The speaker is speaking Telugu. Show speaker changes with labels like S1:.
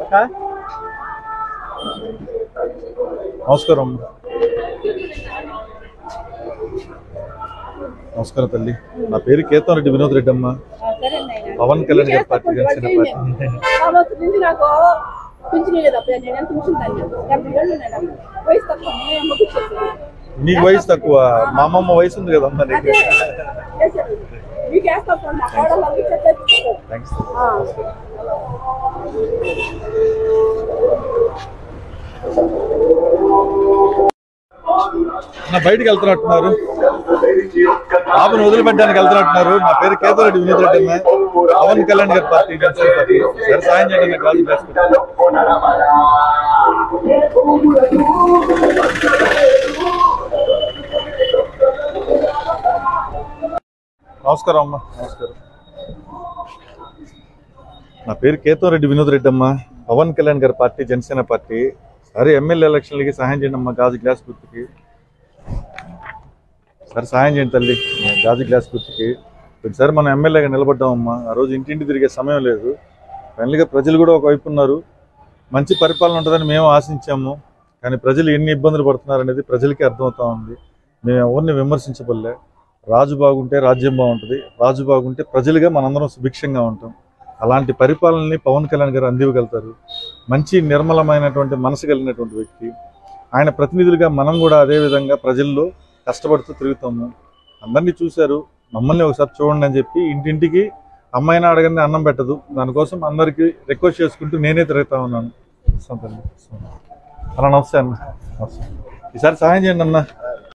S1: అక్క
S2: నమస్కారం నమస్కారం తల్లి నా పేరు కేతన్ రెడ్డి వినోద్ రెడ్డి అమ్మ పవన్ కళ్యాణ్ గారి పార్టీ జనసేన పార్టీ
S3: సంవత్సరం నుంచి నాకు పింఛన్ లేదు అప్పుడు నేను ఎంత కూర్చుంటాను డెబ్బై ఏళ్ళు ఉన్నాయి నాకు వయసు తక్కువ నేను అమ్మ కూర్చోలేదు
S2: నీకు వయసు తక్కువ మా అమ్మమ్మ వయసు ఉంది కదమ్మా నీకు
S3: చేశారు మీకు వేస్తాను నా కోడలు అవి చెప్పారు
S2: థ్యాంక్స్ నా బయటికి వెళ్తున్నట్టున్నారు బాబుని వదిలిపెట్టడానికి వెళ్తున్నట్టున్నారు నా పేరు కేతన్ రెడ్డి వినోద్ రెడ్డి అమ్మ పవన్ కళ్యాణ్ గారి పార్టీ జనసేన పార్టీ సరే సాయం చేయండి నాకు కాల్ చేసుకుంటాను నమస్కారం అమ్మ నమస్కారం నా పేరు కేతన్ రెడ్డి వినోద్ రెడ్డి అమ్మ పవన్ కళ్యాణ్ గారి పార్టీ జనసేన పార్టీ సరే ఎమ్మెల్యే ఎలక్షన్లకి సహాయం చేయండి అమ్మా గాజు గ్లాస్ గుర్తుకి సరే సహాయం చేయండి తల్లి గాజు గ్లాస్ గుర్తుకి ఒకసారి మనం ఎమ్మెల్యేగా నిలబడ్డామమ్మా ఆ రోజు ఇంటింటి తిరిగే సమయం లేదు ఫైనల్గా ప్రజలు కూడా ఒకవైపు ఉన్నారు మంచి పరిపాలన ఉంటుందని మేము ఆశించాము కానీ ప్రజలు ఎన్ని ఇబ్బందులు పడుతున్నారు అనేది ప్రజలకి అర్థమవుతా ఉంది మేము ఎవరిని విమర్శించబల్లే రాజు బాగుంటే రాజ్యం బాగుంటుంది రాజు బాగుంటే ప్రజలుగా మనందరం సుభిక్షంగా ఉంటాం అలాంటి పరిపాలనని పవన్ కళ్యాణ్ గారు అందివ్వగలుగుతారు మంచి నిర్మలమైనటువంటి మనసు కలిగినటువంటి వ్యక్తి ఆయన ప్రతినిధులుగా మనం కూడా అదే విధంగా ప్రజల్లో కష్టపడుతూ తిరుగుతాము అందరినీ చూశారు మమ్మల్ని ఒకసారి చూడండి అని చెప్పి ఇంటింటికి అమ్మాయిని అడగని అన్నం పెట్టదు దానికోసం అందరికీ రిక్వెస్ట్ చేసుకుంటూ నేనే తిరుగుతా ఉన్నాను వస్తాం తల్లి. వస్తాం. అలా నమస్తే అన్న నమస్తే ఈసారి సహాయం చేయండి అన్న